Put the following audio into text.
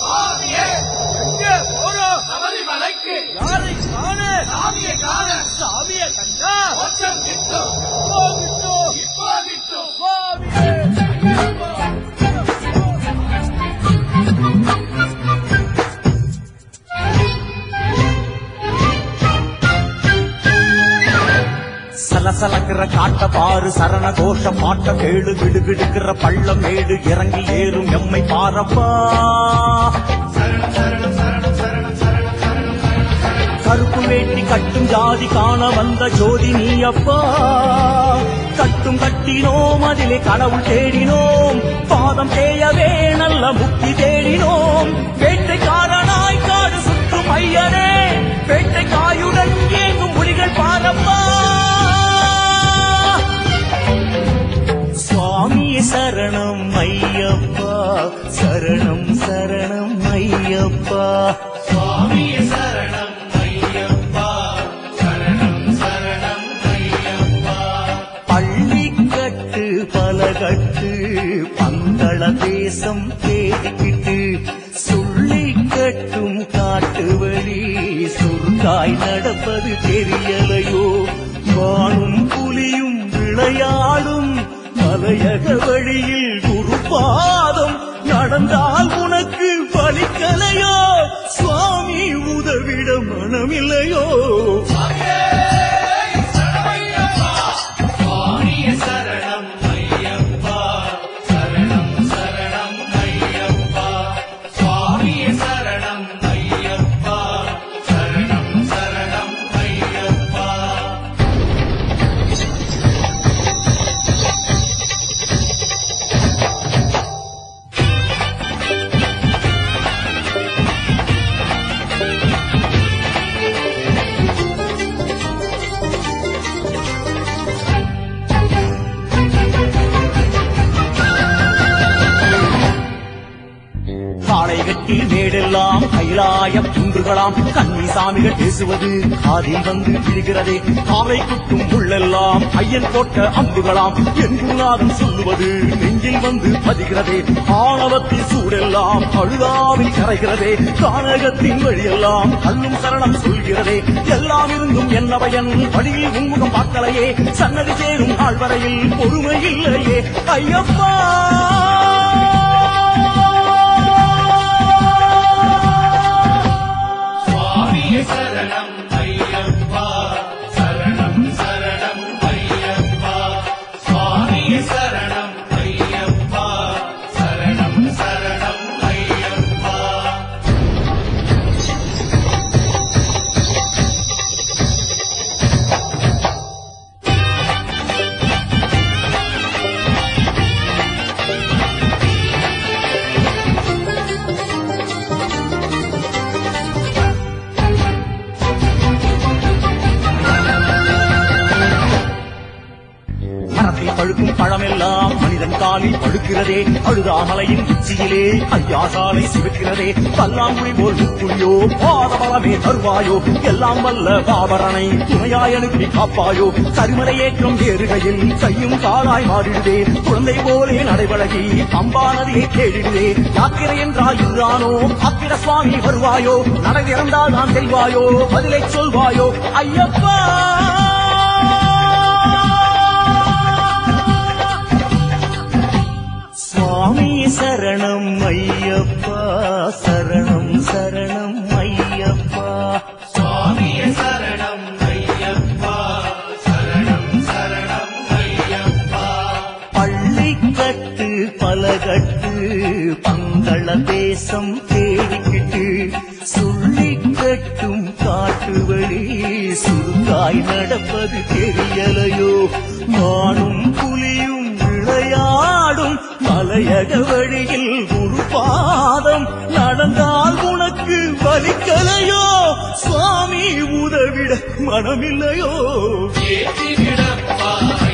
எங்கே போறோம் சபரிமலைக்கு யாரை காண சாமியை காண சாமிய கண்டா மோட்சம் கிட்டும் போகிட்டோ இப்போ கிட்டும் சுவாமியே சலசலக்கிற காட்ட பாரு சரண கோஷ பாட்ட கேடு கிடுகிடுக்கிற பள்ளம் மேடு இறங்கி ஏறும் எம்மை பாரப்பா கருப்பு வேட்டி கட்டும் ஜாதி காண வந்த ஜோதி நீ அப்பா கட்டும் கட்டினோம் அதிலே கடவுள் தேடினோம் பாதம் தேயவே நல்ல முக்தி தேடினோம் வேட்டைக்காரனாய் காடு சுற்றும் ஐயனே வேட்டைக்காயுடன் ஏங்கும் புலிகள் பாரப்பா சுவாமி சரணம் ஐயப்பா சரணம் சரணம் ஐயப்பா சுவாமி சரணம் ஐயப்பா சரணம் சரணம் ஐயப்பா பள்ளிக்கட்டு பலகட்டு பங்கள தேசம் தேடிக்கிட்டு சொல்லி கட்டும் காட்டு வழி சுருக்காய் நடப்பது தெரியலையோ வானும் புலியும் விளையாடும் மலையக வழியில் குருபாதம் நடந்தால் உனக்கு பலிக்கலையோ சுவாமி உதவிட மனமில்லையோ சரணம் ஐயப்பா சரணம் சரணம் ஐயப்பா சுவாமிய சரணம் ஐயப்பா சரணம் சரணம் ஐயப்பா காளை கட்டி மேடெல்லாம் கைலாயம் குன்றுகளாம் கன்னி சாமிகள் பேசுவது காதில் வந்து விழுகிறதே காலை குட்டும் உள்ளெல்லாம் ஐயன் போட்ட அம்புகளாம் எங்குநாதன் சொல்லுவது நெஞ்சில் வந்து பதிகிறதே ஆணவத்தின் சூடெல்லாம் அழுதாவில் கரைகிறதே கானகத்தின் வழியெல்லாம் கல்லும் சரணம் சொல்கிறதே எல்லாம் இருந்தும் என்ன பயன் வழியில் உன்முகம் பார்க்கலையே சன்னதி சேரும் நாள் வரையில் பொறுமை இல்லையே ஐயப்பா சுவாமியே சரணம் ஐயப்பா சரணம் சரணம் ஐயப்பா சுவாமியே சரணம் ஐயப்பா சரணம் சரணம் ஐயப்பா மரத்தில் பழுக்கும் பழமெல்லாம் மனிதன் காலில் பழுக்கிறதே அழுதாமலையின் உச்சியிலே ஐயா சாலை சிவக்கிறதே பல்லாங்குழி போல் முக்குழியோ பாதபலமே தருவாயோ எல்லாம் வல்ல பாபரனை துணையாய் அனுப்பி காப்பாயோ கருமலை ஏற்றம் ஏறுகையில் கையும் காலாய் மாறிடுதே குழந்தை போலே நடைபழகி பம்பா நதியை தேடிடுதே யாக்கிரை என்றால் இதுதானோ அக்கிர சுவாமி வருவாயோ நடை இறந்தால் நான் செல்வாயோ பதிலை சொல்வாயோ ஐயப்பா சுவாமி சரணம் ஐயப்பா சரணம் சரணம் ஐயப்பா சுவாமிய சரணம் ஐயப்பா சரணம் சரணம் ஐயப்பா பள்ளிக்கட்டு பலகட்டு பங்கள தேசம் தேடிக்கிட்டு சொல்லி கட்டும் காட்டு வழி சுருக்காய் நடப்பது தெரியலையோ மானும் புலியும் விளையாடும் மலையக வழியில் ஒரு பாதம் நடந்தால் உனக்கு வலிக்கலையோ சுவாமி உதவிட மனமில்லையோ ஏற்றிவிடப்பா